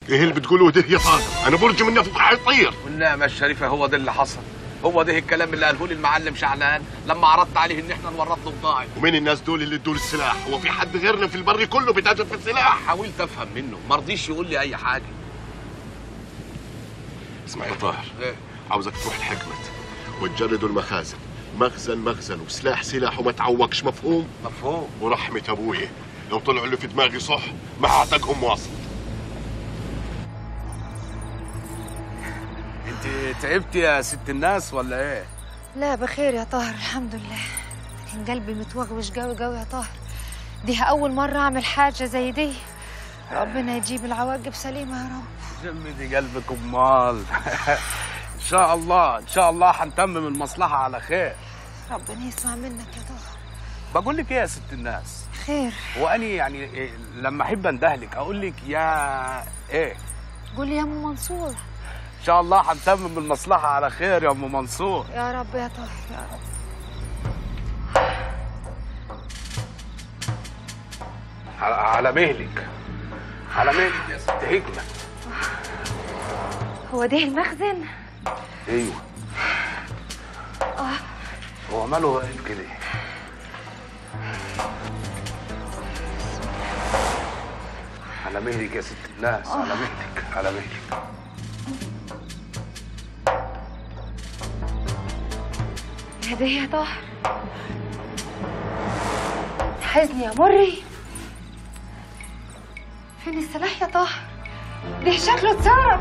ايه اللي بتقوله ده يا طارق انا برج منه فوق حيطير والنعمة الشريفة هو ده اللي حصل هو ده الكلام اللي قاله لي المعلم شعلان لما عرضت عليه ان احنا نورط له بضاعة ومين الناس دول اللي ادوا السلاح هو في حد غيرنا في البر كله بيتاجر في السلاح حاولت افهم منه ما رضيش يقول لي اي حاجة اسمع يا طاهر إيه؟ عاوزك تروح لحكمة وتجردوا المخازن مخزن مخزن وسلاح سلاح وما تعوقش مفهوم مفهوم ورحمة ابويا لو طلعوا اللي في دماغي صح ما هعتقهم واصل انت تعبتي يا ست الناس ولا ايه؟ لا بخير يا طاهر الحمد لله لكن قلبي متوغوش قوي قوي يا طاهر دي أول مرة أعمل حاجة زي دي ربنا يجيب العواقب سليمة يا رب جمدي قلبك امال ان شاء الله ان شاء الله هنتمم المصلحة على خير ربنا يسمع منك يا طاهر بقول لك ايه يا ست الناس خير واني يعني إيه لما احب اندهلك اقول لك يا ايه قول يا أم منصور ان شاء الله هنتمم المصلحة على خير يا ام منصور يا رب يا طاهر يا رب على- على مهلك على مهلك يا ست هجمة هو ده المخزن ايوه هو ماله غريب كده على مهلك يا ست الناس على مهلك على مهلك يا ده يا طاهر حزني يا مري فين السلاح يا طاهر ده شكله اتسرق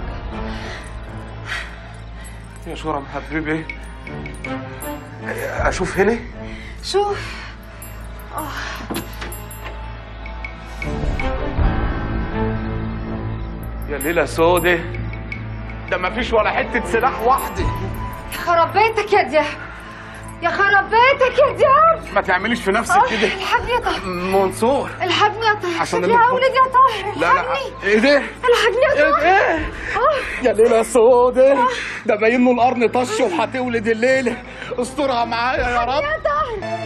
يا شورى محببي اشوف هنا شوف يا ليلة سودة ده ما فيش ولا حتة سلاح واحدة يا خراب بيتك يا دياب يا خراب بيتك يا دياب ما تعمليش في نفسك آه، كده الحقني يا طاهر منصور الحقني يا طاهر عشان شكلي اللي- هولد يا طاهر لا لا الحقني ايه ده الحقني يا ايه طاهر ده آه. يا ليلة سودة ده باين له القرن طش وهتولد الليلة استرها معايا يا رب يا طاهر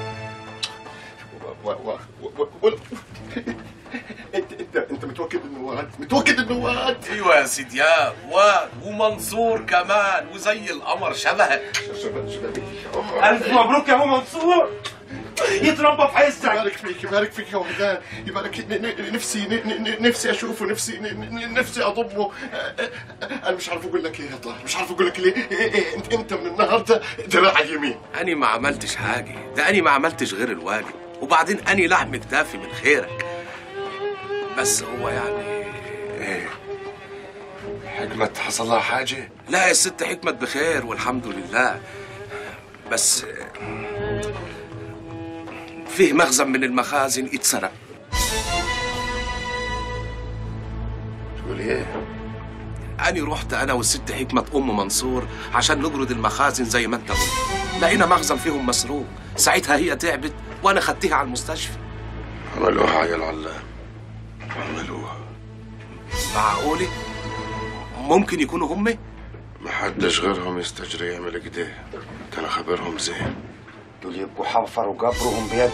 و... و... و... و... انت انت انت متوكد انه واد متوكد انه واد ايوه يا سيدي يا واد ومنصور كمان وزي القمر شبهك شباب شباب ألف مبروك يا أبو منصور يتربى في عزك يبارك فيك يبارك فيك يا وحدان يبارك ن- ن- نفسي ن- ن- نفسي اشوفه نفسي ن- ن- نفسي اضمه انا مش عارف اقول لك ايه يا طاهر مش عارف اقول لك ليه إيه إيه انت انت من النهارده دراع اليمين أني ما عملتش حاجة ده أني ما عملتش غير الواجب وبعدين أني لحم كتافي من خيرك بس هو يعني ايه حكمة حصل لها حاجة؟ لا يا ست حكمة بخير والحمد لله بس فيه مخزن من المخازن اتسرق تقول ايه؟ أني رحت أنا والست حكمة أم منصور عشان نجرد المخازن زي ما أنت قلت لقينا مخزن فيهم مسروق ساعتها هي تعبت وأنا خدتها على المستشفى عملوها يا العلام عملوها معقولة ممكن يكونوا هم محدش غيرهم يستجري يعمل كده كان خبرهم زين دول يبقوا حفروا قبرهم بيده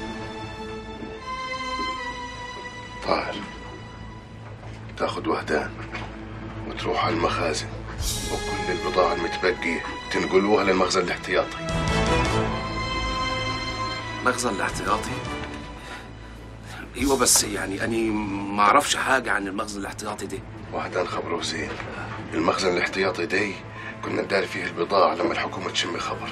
طاهر تاخد وهدان وتروح على المخازن وكل البضاعة المتبقية تنقلوها للمخزن الاحتياطي مخزن الاحتياطي ايوه بس يعني اني ما اعرفش حاجه عن المخزن الاحتياطي ده وهدان خبره زين المخزن الاحتياطي دي كنا نداري فيه البضاعة لما الحكومة تشم خبر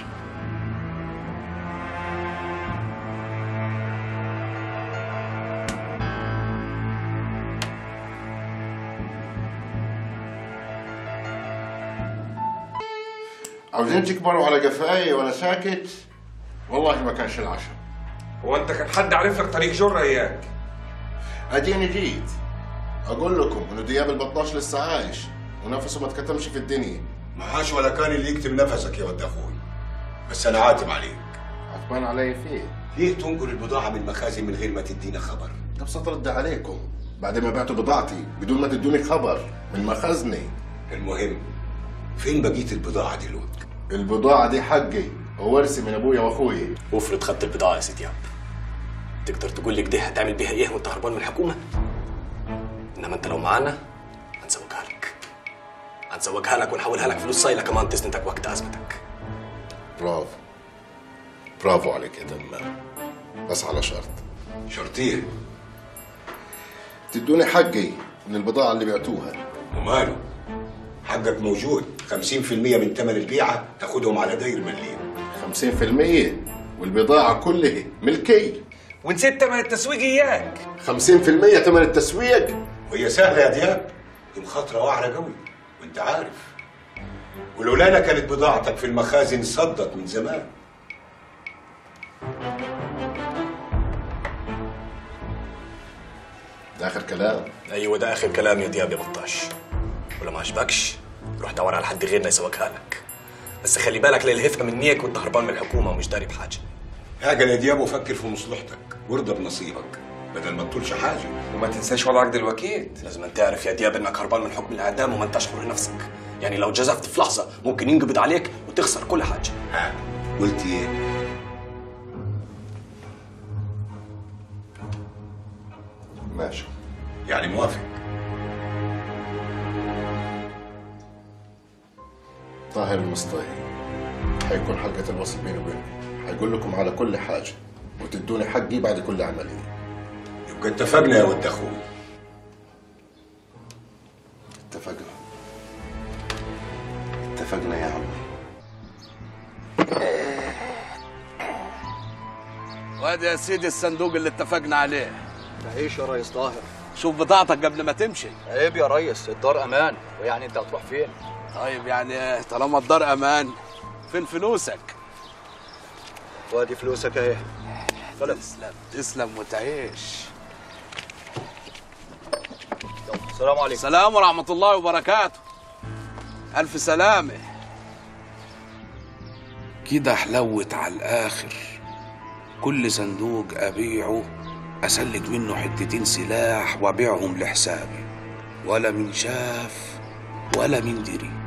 عاوزين تكبروا على قفاي وانا ساكت والله ما كانش العشاء هو انت كان حد عارف لك طريق جره اياك اديني جيت اقول لكم انه دياب البطاش لسه عايش ونفسه ما اتكتمش في الدنيا معاش ولا كان اللي يكتم نفسك يا ود اخوي بس انا عاتب عليك عتبان علي فيه ليه تنقل البضاعه من المخازن من غير ما تدينا خبر طب سترد عليكم بعد ما بعتوا بضاعتي بدون ما تدوني خبر من مخازني المهم فين بقيه البضاعه دلوقتي البضاعة دي حقي وورثي من ابويا واخوي وافرض خدت البضاعة يا سيدي عبد تقدر تقول لي كده هتعمل بيها ايه وانت هربان من الحكومة؟ انما انت لو معانا هتزوجها لك ونحولها لك فلوس صايله كمان تسندك وقت ازمتك برافو برافو عليك يا دمام بس على شرط شرطيه تدوني حقي من البضاعة اللي بعتوها وماله حقك موجود 50% من ثمن البيعه تاخدهم على داير مليم 50% والبضاعة كلها ملكي ونسيت تمن التسويق اياك 50% ثمن التسويق وهي سهله يا دياب دي مخاطره واعره قوي وانت عارف ولولانا كانت بضاعتك في المخازن صدت من زمان ده آخر كلام ايوه ده اخر كلام يا دياب يا بطاش ولا ما عجبكش روح دور على حد غيرنا يسوقها لك بس خلي بالك للهفه منيك وانت هربان من الحكومه ومش داري بحاجه هاجل يا دياب وفكر في مصلحتك وارضى بنصيبك بدل ما تطولش حاجه وما تنساش وضعك دلوقتي لازم أن تعرف يا دياب انك هربان من حكم الاعدام وما انتش حر نفسك يعني لو جزفت في لحظه ممكن ينقبض عليك وتخسر كل حاجه ها قلت ايه ماشي يعني موافق طاهر المصطهي حيكون حلقة الوصل بيني وبينكم حيقول لكم على كل حاجة وتدوني حقي بعد كل عملية يبقى اتفقنا يا ود اخوي اتفقنا اتفقنا يا عمي وادي يا سيدي الصندوق اللي اتفقنا عليه تعيش يا ريس طاهر شوف بضاعتك قبل ما تمشي عيب يا ريس الدار امان ويعني انت هتروح فين طيب يعني طالما الدار امان فين فلوسك وادي فلوسك اهي سلام تسلم تسلم وتعيش يلا، السلام عليكم السلام ورحمة الله وبركاته ألف سلامة كده حلوت على الآخر كل صندوق أبيعه أسلك منه حتتين سلاح وأبيعهم لحسابي ولا من شاف ولا من دري